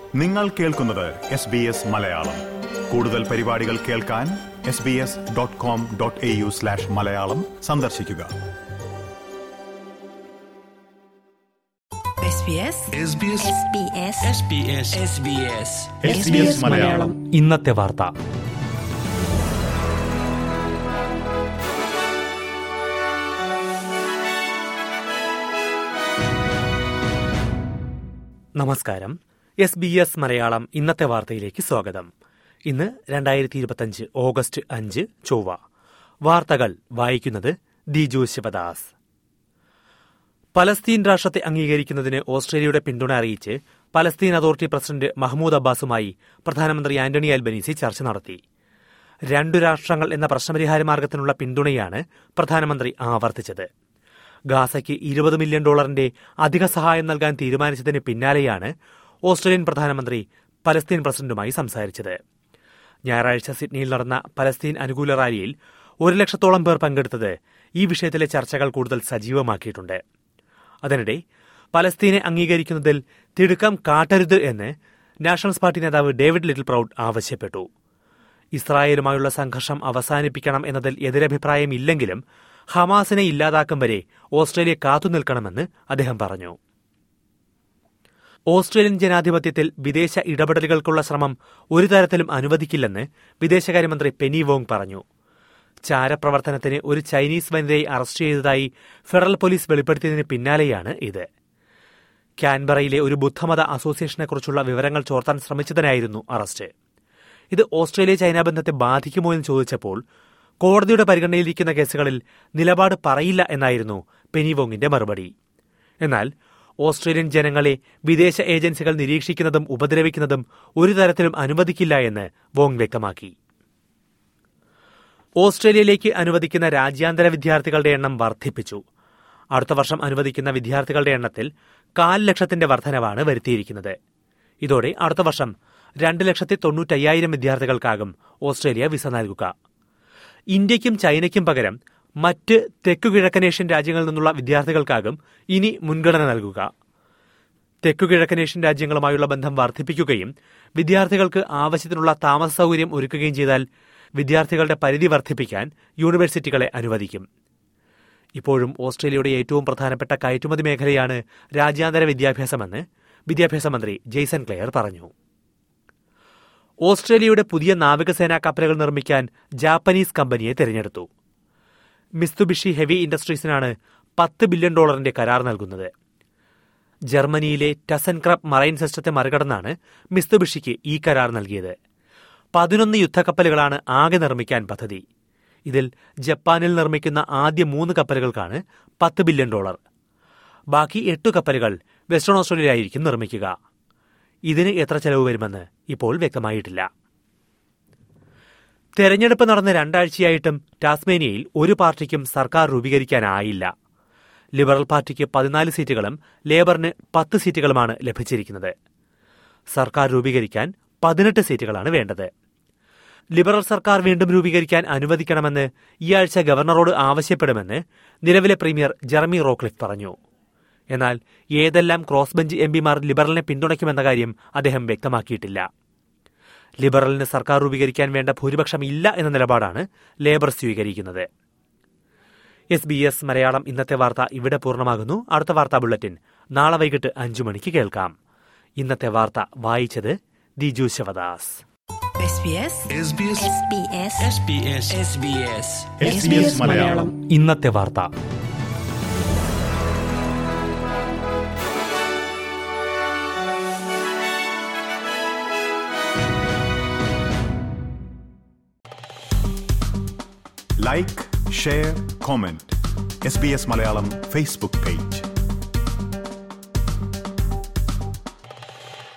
നിങ്ങൾ കേൾക്കുന്നത് S B S Malayalam കൂടുതൽ പരിപാടികൾ കേൾക്കാൻ S B S dot com dot A U slash Malayalam സന്ദർശിക്കുക SBS SBS SBS SBS SBS SBS Malayalam ഇന്നത്തെ വാർത്ത നമസ്കാരം എസ് ബി എസ് മലയാളം ഇന്നത്തെ വാർത്തയിലേക്ക് സ്വാഗതം ഇന്ന് രണ്ടായിരത്തി ഇരുപത്തഞ്ച് ഓഗസ്റ്റ് അഞ്ച് ചൊവ്വ വാർത്തകൾ വായിക്കുന്നത് ദിജു ശിവദാസ് പലസ്തീൻ രാഷ്ട്രത്തെ അംഗീകരിക്കുന്നതിന് ഓസ്ട്രേലിയയുടെ പിന്തുണ അറിയിച്ച് പലസ്തീൻ അതോറിറ്റി പ്രസിഡന്റ് മഹ്മൂദ് അബ്ബാസുമായി പ്രധാനമന്ത്രി ആന്റണി അൽബനീസി ചർച്ച നടത്തി രണ്ടു രാഷ്ട്രങ്ങൾ എന്ന പ്രശ്നപരിഹാര മാർഗത്തിനുള്ള പിന്തുണയാണ് പ്രധാനമന്ത്രി ആവർത്തിച്ചത് ഗാസയ്ക്ക് ഇരുപത് മില്യൺ ഡോളറിന്റെ അധിക സഹായം നൽകാൻ തീരുമാനിച്ചതിന് പിന്നാലെയാണ് ഓസ്ട്രേലിയൻ പ്രധാനമന്ത്രി പലസ്തീൻ പ്രസിഡന്റുമായി സംസാരിച്ചത് ഞായറാഴ്ച സിഡ്നിയിൽ നടന്ന പലസ്തീൻ അനുകൂല റാലിയിൽ ഒരു ലക്ഷത്തോളം പേർ പങ്കെടുത്തത് ഈ വിഷയത്തിലെ ചർച്ചകൾ കൂടുതൽ സജീവമാക്കിയിട്ടുണ്ട് അതിനിടെ പലസ്തീനെ അംഗീകരിക്കുന്നതിൽ തിടുക്കം കാട്ടരുത് എന്ന് നാഷണൽസ് പാർട്ടി നേതാവ് ഡേവിഡ് ലിറ്റിൽ പ്രൌഡ് ആവശ്യപ്പെട്ടു ഇസ്രായേലുമായുള്ള സംഘർഷം അവസാനിപ്പിക്കണം എന്നതിൽ എതിരഭിപ്രായമില്ലെങ്കിലും ഹമാസിനെ ഇല്ലാതാക്കും വരെ ഓസ്ട്രേലിയ കാത്തുനിൽക്കണമെന്ന് അദ്ദേഹം പറഞ്ഞു ഓസ്ട്രേലിയൻ ജനാധിപത്യത്തിൽ വിദേശ ഇടപെടലുകൾക്കുള്ള ശ്രമം ഒരു തരത്തിലും അനുവദിക്കില്ലെന്ന് വിദേശകാര്യമന്ത്രി പെനി വോങ് പറഞ്ഞു ചാരപ്രവർത്തനത്തിന് ഒരു ചൈനീസ് വനിതയെ അറസ്റ്റ് ചെയ്തതായി ഫെഡറൽ പോലീസ് വെളിപ്പെടുത്തിയതിന് പിന്നാലെയാണ് ഇത് കാൻബറയിലെ ഒരു ബുദ്ധമത അസോസിയേഷനെക്കുറിച്ചുള്ള വിവരങ്ങൾ ചോർത്താൻ ശ്രമിച്ചതിനായിരുന്നു അറസ്റ്റ് ഇത് ഓസ്ട്രേലിയ ചൈന ബന്ധത്തെ ബാധിക്കുമോ എന്ന് ചോദിച്ചപ്പോൾ കോടതിയുടെ പരിഗണനയിലിരിക്കുന്ന കേസുകളിൽ നിലപാട് പറയില്ല എന്നായിരുന്നു പെനിവോങ്ങിന്റെ മറുപടി എന്നാൽ ഓസ്ട്രേലിയൻ ജനങ്ങളെ വിദേശ ഏജൻസികൾ നിരീക്ഷിക്കുന്നതും ഉപദ്രവിക്കുന്നതും ഒരു തരത്തിലും അനുവദിക്കില്ല എന്ന് വോങ് വ്യക്തമാക്കി ഓസ്ട്രേലിയയിലേക്ക് അനുവദിക്കുന്ന രാജ്യാന്തര വിദ്യാർത്ഥികളുടെ എണ്ണം വർദ്ധിപ്പിച്ചു അടുത്ത വർഷം അനുവദിക്കുന്ന വിദ്യാർത്ഥികളുടെ എണ്ണത്തിൽ കാൽ ലക്ഷത്തിന്റെ വർധനവാണ് വരുത്തിയിരിക്കുന്നത് ഇതോടെ അടുത്ത വർഷം രണ്ട് ലക്ഷത്തി തൊണ്ണൂറ്റയ്യായിരം വിദ്യാർത്ഥികൾക്കാകും ഓസ്ട്രേലിയ വിസ നൽകുക ഇന്ത്യയ്ക്കും ചൈനയ്ക്കും പകരം മറ്റ് തെക്കുകിഴക്കനേഷ്യൻ രാജ്യങ്ങളിൽ നിന്നുള്ള വിദ്യാർത്ഥികൾക്കാകും ഇനി മുൻഗണന നൽകുക തെക്കുകിഴക്കനേഷ്യൻ രാജ്യങ്ങളുമായുള്ള ബന്ധം വർദ്ധിപ്പിക്കുകയും വിദ്യാർത്ഥികൾക്ക് ആവശ്യത്തിനുള്ള താമസ സൗകര്യം ഒരുക്കുകയും ചെയ്താൽ വിദ്യാർത്ഥികളുടെ പരിധി വർദ്ധിപ്പിക്കാൻ യൂണിവേഴ്സിറ്റികളെ അനുവദിക്കും ഇപ്പോഴും ഓസ്ട്രേലിയയുടെ ഏറ്റവും പ്രധാനപ്പെട്ട കയറ്റുമതി മേഖലയാണ് രാജ്യാന്തര വിദ്യാഭ്യാസമെന്ന് വിദ്യാഭ്യാസ മന്ത്രി ജെയ്സൺ ക്ലെയർ പറഞ്ഞു ഓസ്ട്രേലിയയുടെ പുതിയ നാവികസേനാ കപ്പലുകൾ നിർമ്മിക്കാൻ ജാപ്പനീസ് കമ്പനിയെ തെരഞ്ഞെടുത്തു മിസ്തുബിഷി ഹെവി ഇൻഡസ്ട്രീസിനാണ് പത്ത് ബില്യൺ ഡോളറിന്റെ കരാർ നൽകുന്നത് ജർമ്മനിയിലെ ടസൻക്രബ് മറൈൻ സിസ്റ്റത്തെ മറികടന്നാണ് മിസ്തുബിഷിക്ക് ഈ കരാർ നൽകിയത് പതിനൊന്ന് യുദ്ധക്കപ്പലുകളാണ് ആകെ നിർമ്മിക്കാൻ പദ്ധതി ഇതിൽ ജപ്പാനിൽ നിർമ്മിക്കുന്ന ആദ്യ മൂന്ന് കപ്പലുകൾക്കാണ് പത്ത് ബില്യൺ ഡോളർ ബാക്കി എട്ടു കപ്പലുകൾ വെസ്റ്റേൺ ഓസ്ട്രേലിയയിലായിരിക്കും നിർമ്മിക്കുക ഇതിന് എത്ര ചെലവ് വരുമെന്ന് ഇപ്പോൾ വ്യക്തമായിട്ടില്ല തെരഞ്ഞെടുപ്പ് നടന്ന രണ്ടാഴ്ചയായിട്ടും ടാസ്മേനിയയിൽ ഒരു പാർട്ടിക്കും സർക്കാർ രൂപീകരിക്കാനായില്ല ലിബറൽ പാർട്ടിക്ക് പതിനാല് സീറ്റുകളും ലേബറിന് പത്ത് സീറ്റുകളുമാണ് ലഭിച്ചിരിക്കുന്നത് സർക്കാർ രൂപീകരിക്കാൻ പതിനെട്ട് സീറ്റുകളാണ് വേണ്ടത് ലിബറൽ സർക്കാർ വീണ്ടും രൂപീകരിക്കാൻ അനുവദിക്കണമെന്ന് ഈ ആഴ്ച ഗവർണറോട് ആവശ്യപ്പെടുമെന്ന് നിലവിലെ പ്രീമിയർ ജെറമി റോക്ലിഫ് പറഞ്ഞു എന്നാൽ ഏതെല്ലാം ക്രോസ് ബെഞ്ച് എംപിമാർ ലിബറലിനെ പിന്തുണയ്ക്കുമെന്ന കാര്യം അദ്ദേഹം വ്യക്തമാക്കിയിട്ടില്ല ലിബറലിന് സർക്കാർ രൂപീകരിക്കാൻ വേണ്ട ഭൂരിപക്ഷം ഇല്ല എന്ന നിലപാടാണ് ലേബർ സ്വീകരിക്കുന്നത് എസ് ബി എസ് മലയാളം ഇന്നത്തെ വാർത്ത ഇവിടെ പൂർണ്ണമാകുന്നു അടുത്ത വാർത്താ ബുള്ളറ്റിൻ നാളെ വൈകിട്ട് അഞ്ചു മണിക്ക് കേൾക്കാം ഇന്നത്തെ വാർത്ത വായിച്ചത് Diju Sivadas SBS SBS SBS SBS SBS SBS Malayalam ഇന്നത്തെ വാർത്ത like share comment S B S Malayalam Facebook page